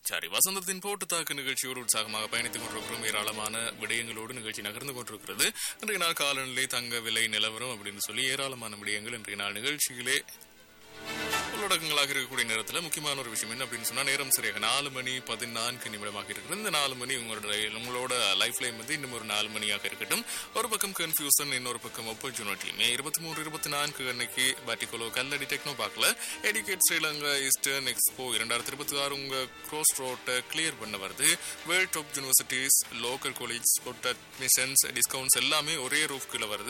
சரி வசந்தத்தின் போட்டு தாக்கு நிகழ்ச்சியோடு உற்சாகமாக பயணித்துக் கொண்டிருக்கிறோம் ஏராளமான விடயங்களோடு நிகழ்ச்சி நகர்ந்து கொண்டிருக்கிறது இன்றைய நாள் காலநிலை தங்க விலை நிலவரம் அப்படின்னு சொல்லி ஏராளமான விடயங்கள் இன்றைய நாள் நிகழ்ச்சியிலே உள்ளடக்கங்களாக இருக்கக்கூடிய நேரத்தில் முக்கியமான ஒரு விஷயம் என்ன அப்படின்னு சொன்னா நேரம் சரியாக நாலு மணி பதினான்கு நிமிடமாக இருக்கிறது இந்த நாலு மணி உங்களோட உங்களோட லைஃப் லைன் வந்து இன்னும் ஒரு நாலு மணியாக இருக்கட்டும் ஒரு பக்கம் கன்ஃபியூசன் இன்னொரு பக்கம் ஆப்பர்ச்சுனிட்டி மே இருபத்தி மூணு இருபத்தி நான்கு அன்னைக்கு பாட்டிகோலோ கல்லடி டெக்னோ பார்க்கல எடிகேட் ஸ்ரீலங்கா ஈஸ்டர்ன் எக்ஸ்போ இரண்டாயிரத்தி இருபத்தி ஆறு உங்க க்ரோஸ் ரோட்டை கிளியர் பண்ண வருது world top universities local college admissions discounts எல்லாமே ஒரே ரூஃப் கீழே வருது